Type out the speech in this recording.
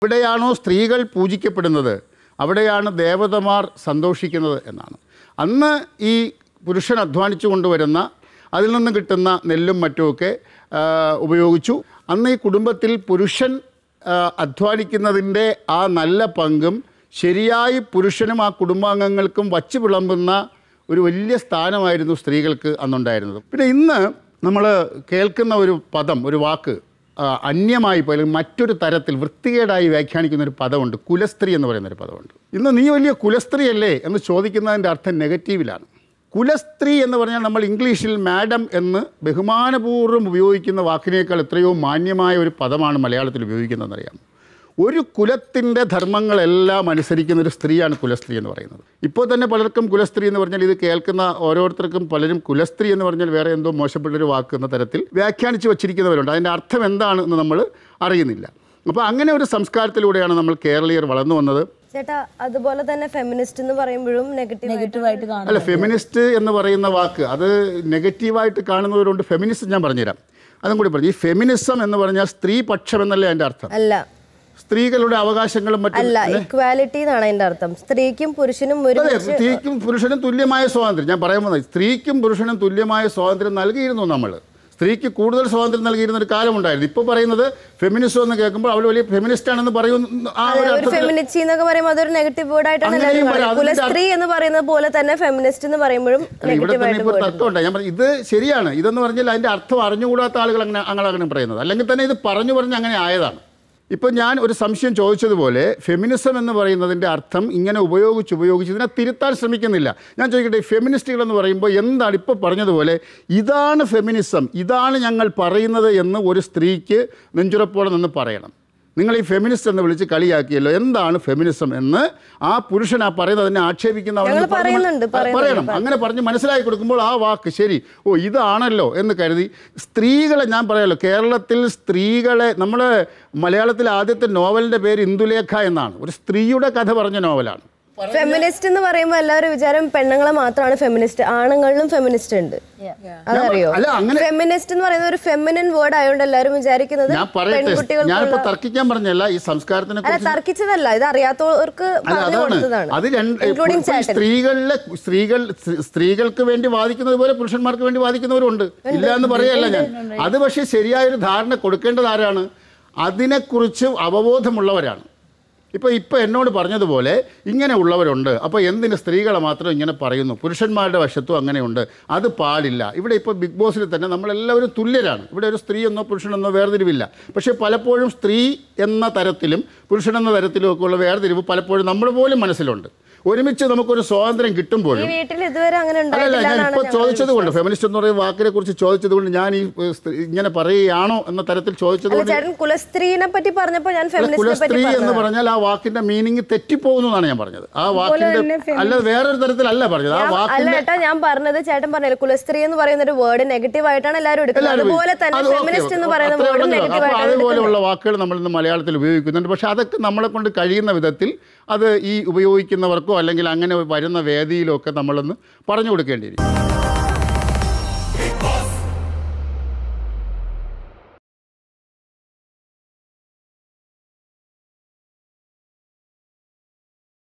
എവിടെയാണോ സ്ത്രീകൾ പൂജിക്കപ്പെടുന്നത് അവിടെയാണ് ദേവതമാർ സന്തോഷിക്കുന്നത് എന്നാണ് അന്ന് ഈ പുരുഷൻ അധ്വാനിച്ചു കൊണ്ടുവരുന്ന അതിൽ നിന്ന് കിട്ടുന്ന നെല്ലും മറ്റുമൊക്കെ ആ, ഉപയോഗിച്ചു അന്ന് ഈ കുടുംബത്തിൽ പുരുഷൻ ആ, അധ്വാനിക്കുന്നതിൻ്റെ ആ നല്ല പങ്കും ശരിയായി പുരുഷനും ആ കുടുംബാംഗങ്ങൾക്കും വച്ച് വിളമ്പുന്ന ഒരു വലിയ സ്ഥാനമായിരുന്നു സ്ത്രീകൾക്ക് അന്നുണ്ടായിരുന്നത് പിന്നെ ഇന്ന് നമ്മൾ കേൾക്കുന്ന ഒരു പദം ഒരു വാക്ക് ആ, അന്യമായി പോയി അല്ലെങ്കിൽ മറ്റൊരു തരത്തിൽ വൃത്തികേടായി വ്യാഖ്യാനിക്കുന്ന ഒരു പദമുണ്ട് കുലസ്ത്രീ എന്ന് പറയുന്ന ഒരു പദമുണ്ട് ഇന്ന് നീ വലിയ കുലസ്ത്രീ അല്ലേ എന്ന് ചോദിക്കുന്നതിൻ്റെ അർത്ഥം നെഗറ്റീവിലാണ് കുലസ്ത്രീ എന്ന് പറഞ്ഞാൽ നമ്മൾ ഇംഗ്ലീഷിൽ മാഡം എന്ന് ബഹുമാനപൂർവ്വം ഉപയോഗിക്കുന്ന വാക്കിനേക്കാൾ എത്രയോ മാന്യമായ ഒരു പദമാണ് മലയാളത്തിൽ ഉപയോഗിക്കുന്നതെന്നറിയാം ഒരു കുലത്തിൻ്റെ ധർമ്മങ്ങളെല്ലാം അനുസരിക്കുന്ന ഒരു സ്ത്രീയാണ് കുലസ്ത്രീ എന്ന് പറയുന്നത് ഇപ്പോൾ തന്നെ പലർക്കും കുലസ്ത്രീ എന്ന് പറഞ്ഞാൽ ഇത് കേൾക്കുന്ന ഓരോരുത്തർക്കും പലരും കുലസ്ത്രീ എന്ന് പറഞ്ഞാൽ വേറെ എന്തോ മോശപ്പെട്ടൊരു വാക്ക് എന്ന തരത്തിൽ വ്യാഖ്യാനിച്ച് വച്ചിരിക്കുന്നവരുണ്ട് അതിൻ്റെ അർത്ഥം എന്താണെന്ന് നമ്മൾ അറിയുന്നില്ല അപ്പോൾ അങ്ങനെ ഒരു സംസ്കാരത്തിലൂടെയാണ് നമ്മൾ കേരളീയർ വളർന്നു വന്നത് ചേട്ടാ അതുപോലെ തന്നെ ഫെമിനിസ്റ്റ് എന്ന് പറയുമ്പോഴും നെഗറ്റീവ് നെഗറ്റീവായിട്ട് കാണും അല്ല ഫെമിനിസ്റ്റ് എന്ന് പറയുന്ന വാക്ക് അത് നെഗറ്റീവായിട്ട് കാണുന്നവരുണ്ട് ഫെമിനിസ്റ്റ് ഞാൻ പറഞ്ഞുതരാം അതും കൂടി പറഞ്ഞു ഈ ഫെമിനിസം എന്ന് പറഞ്ഞാൽ സ്ത്രീ പക്ഷം എന്നല്ലേ അതിൻ്റെ അർത്ഥം അല്ല സ്ത്രീകളുടെ അവകാശങ്ങളും മറ്റും അല്ല ഇക്വാലിറ്റി എന്നാണ് അതിന്റെ അർത്ഥം സ്ത്രീക്കും പുരുഷനും അതെ ഒരുമിച്ച് സ്ത്രീക്കും പുരുഷനും തുല്യമായ സ്വാതന്ത്ര്യം ഞാൻ പറയാൻ വന്നത് സ്ത്രീക്കും പുരുഷനും തുല്യമായ സ്വാതന്ത്ര്യം നൽകിയിരുന്നു നമ്മൾ സ്ത്രീക്ക് കൂടുതൽ സ്വാതന്ത്ര്യം നൽകിയിരുന്ന ഒരു കാലമുണ്ടായിരുന്നു ഇപ്പോൾ പറയുന്നത് ഫെമിനിസം എന്ന് കേൾക്കുമ്പോൾ അവൾ വലിയ ഫെമിനിസ്റ്റ് ആണെന്ന് പറയുന്ന ആ അതെ, ഒരു ഒരു അർത്ഥത്തിൽ ഫെമിനിറ്റി എന്നൊക്കെ പറയുമ്പോൾ അതൊരു നെഗറ്റീവ് വേർഡ് ആയിട്ടാണ് അങ്ങനെയും എല്ലാവരും പറയാം. കാണുന്നത് അതിന്റെ കുലസ്ത്രീ എന്ന് പറയുന്നത് പോലെ തന്നെ ഫെമിനിസ്റ്റ് എന്ന് പറയുമ്പോഴും അല്ല, ഇവിടെ നെഗറ്റീവ് തന്നെ ആയിട്ട് ഇപ്പോൾ word തർക്കമുണ്ട് ഞാൻ പറഞ്ഞു ഇത് ശരിയാണ് ഇതെന്ന് പറഞ്ഞാൽ അതിൻ്റെ അർത്ഥം അറിഞ്ഞുകൂടാത്ത ആളുകൾ അങ്ങനെ അങ്ങനെ അങ്ങനെ പറയുന്നത് അല്ലെങ്കിൽ തന്നെ ഇത് പറഞ്ഞു പറഞ്ഞ് അങ്ങനെ ആയതാണ് ഇപ്പോൾ ഞാൻ ഒരു സംശയം ചോദിച്ചതുപോലെ ഫെമിനിസം എന്ന് പറയുന്നതിൻ്റെ അർത്ഥം ഇങ്ങനെ ഉപയോഗിച്ച് ഉപയോഗിച്ച് ഇതിനെ തിരുത്താൻ ശ്രമിക്കുന്നില്ല ഞാൻ ചോദിക്കട്ടെ ഈ ഫെമിനിസ്റ്റുകൾ എന്ന് പറയുമ്പോൾ എന്താണ് ഇപ്പോൾ പറഞ്ഞതുപോലെ ഇതാണ് ഫെമിനിസം ഇതാണ് ഞങ്ങൾ പറയുന്നത് എന്ന് ഒരു സ്ത്രീക്ക് നെഞ്ചുറപ്പോടെ നിന്ന് പറയണം നിങ്ങൾ ഈ ഫെമിനിസ്റ്റ് എന്ന് വിളിച്ച് കളിയാക്കിയല്ലോ എന്താണ് ഫെമിനിസം എന്ന് ആ പുരുഷൻ ആ പറയുന്നതിനെ ആക്ഷേപിക്കുന്ന ആളെന്ന് ഞങ്ങൾ പറഞ്ഞ് പറയുന്നുണ്ട്, മന- പറയുന്നുണ്ട്, പറയണം അങ്ങനെ പറഞ്ഞ് മനസ്സിലാക്കി കൊടുക്കുമ്പോൾ ആ വാക്ക് ശരി ഓ ഇതാണല്ലോ എന്ന് കരുതി സ്ത്രീകളെ ഞാൻ പറയാലോ കേരളത്തിൽ സ്ത്രീകളെ നമ്മൾ മലയാളത്തിലെ ആദ്യത്തെ നോവലിൻ്റെ പേര് ഇന്ദുലേഖ എന്നാണ് ഒരു സ്ത്രീയുടെ കഥ പറഞ്ഞ നോവലാണ് ഫെമിനിസ്റ്റ് എന്ന് പറയുമ്പോൾ എല്ലാവരും വിചാരം പെണ്ണുങ്ങളെ മാത്രമാണ് ഫെമിനിസ്റ്റ് ആണുങ്ങളിലും ഫെമിനിസ്റ്റ് ഉണ്ട് അതറിയോ അല്ല, അങ്ങനെ- ഫെമിനിസ്റ്റ് എന്ന് പറയുന്നത് ഒരു ഫെമിനിൻ വേർഡ് ആയതുകൊണ്ട് എല്ലാവരും വിചാരിക്കുന്നത് ഞാൻ പറയട്ടെ പെൺകുട്ടികൾക്കുള്ള ഞാനിപ്പോൾ തർക്കിക്കാൻ പറഞ്ഞല്ല ഈ സംസ്കാരത്തിനെ അല്ല കുറിച്ച് തർക്കിച്ചതല്ല ഇത് അറിയാത്തവർക്ക് അല്ല പറഞ്ഞു അതാണ് കൊടുത്തതാണ് അത് രണ്ട് ഇൻക്ലൂഡിംഗ് ഇപ്പോൾ ഈ ചേട്ടൻ സ്ത്രീകളിലെ സ്ത്രീകൾ സ്ത്രീ- സ്ത്രീകൾക്ക് വേണ്ടി വാദിക്കുന്നത് പോലെ പുരുഷന്മാർക്ക് വേണ്ടി വാദിക്കുന്നവരുണ്ട് ഇല്ല എന്ന് പറയല്ല ഞാൻ അത് പക്ഷേ ശരിയായൊരു ധാരണ കൊടുക്കേണ്ടത് ആരാണ് അതിനെക്കുറിച്ച് അവബോധമുള്ളവരാണ് ഇപ്പോൾ ഇപ്പോൾ എന്നോട് പറഞ്ഞതുപോലെ ഇങ്ങനെ ഉള്ളവരുണ്ട് അപ്പോൾ എന്തിന് സ്ത്രീകളെ മാത്രം ഇങ്ങനെ പറയുന്നു പുരുഷന്മാരുടെ വശത്തും അങ്ങനെയുണ്ട് അത് പാടില്ല ഇവിടെ ഇപ്പോൾ ബിഗ് ബോസിൽ തന്നെ നമ്മളെല്ലാവരും തുല്യരാണ് ഇവിടെ ഒരു സ്ത്രീ എന്നോ പുരുഷനെന്നോ വേർതിരിവില്ല പക്ഷേ പലപ്പോഴും സ്ത്രീ എന്ന തരത്തിലും പുരുഷൻ എന്ന തരത്തിലും ഒക്കെ ഉള്ള വേർതിരിവ് പലപ്പോഴും നമ്മൾ പോലും മനസ്സിലുണ്ട് ഒരുമിച്ച് നമുക്കൊരു സ്വാതന്ത്ര്യം ഈ കിട്ടുമ്പോഴും വീട്ടിൽ ഇതുവരെ അങ്ങനെ അല്ലല്ല ഉണ്ടായിട്ടില്ല ഞാൻ എന്നാണ് ഇപ്പോൾ ഞങ്ങളുടെ ചോദിച്ചത് കൊണ്ട് ഫെമിനിസ്റ്റ് എന്ന് പറയുന്ന വാക്കിനെ കുറിച്ച് ചോദിച്ചത് കൊണ്ട് ഞാൻ ഈ ഏഹ്, സ്ത്രീ- ഇങ്ങനെ പറയുകയാണോ എന്ന തരത്തിൽ ചോദിച്ചത് അല്ല കൊണ്ട് ചേട്ടൻ കുലസ്ത്രീനെ പറ്റി പറഞ്ഞപ്പോൾ ഞാൻ ഫെമിനിസ്റ്റിനെ പറ്റി കുലസ്ത്രീ എന്ന് പറഞ്ഞു പറഞ്ഞാൽ ആ വാക്കിന്റെ മീനിങ് തെറ്റിപ്പോകുന്നു എന്നാണ് ഞാൻ പറഞ്ഞത് ആ വാക്കിന്റെ അല്ല വേറൊരു തരത്തിലല്ല പറഞ്ഞത് ആ അല്ല വാക്കിന്റെ ഏട്ടാ ഞാൻ പറഞ്ഞത് ചേട്ടൻ പറഞ്ഞില്ല കുലസ്ത്രീ എന്ന് പറയുന്ന ഒരു വേർഡ് നെഗറ്റീവ് ആയിട്ടാണ് എല്ലാവരും എടുക്കുന്നത് എല്ലാവരും അതുപോലെ തന്നെ അത് ഓക്കേ, ഫെമിനിസ്റ്റ് എന്ന് ഓക്കേ. പറയുന്ന അത്രേ വേർഡ് ഉള്ളൂ. നെഗറ്റീവ് അപ്പോൾ ആയിട്ടാണ് അതുപോലെയുള്ള വാക്കുകൾ നമ്മൾ ഇന്ന് മലയാളത്തിൽ ഉപയോഗിക്കുന്നുണ്ട് പക്ഷെ അതൊക്കെ നമ്മളെ കൊണ്ട് കഴിയുന്ന വിധത്തിൽ അത് ഈ ഉപയോഗിക്കുന്നവർക്കോ അല്ലെങ്കിൽ അങ്ങനെ വരുന്ന വേദിയിലോ ഒക്കെ നമ്മളൊന്ന് പറഞ്ഞു കൊടുക്കേണ്ടിയിരിക്കും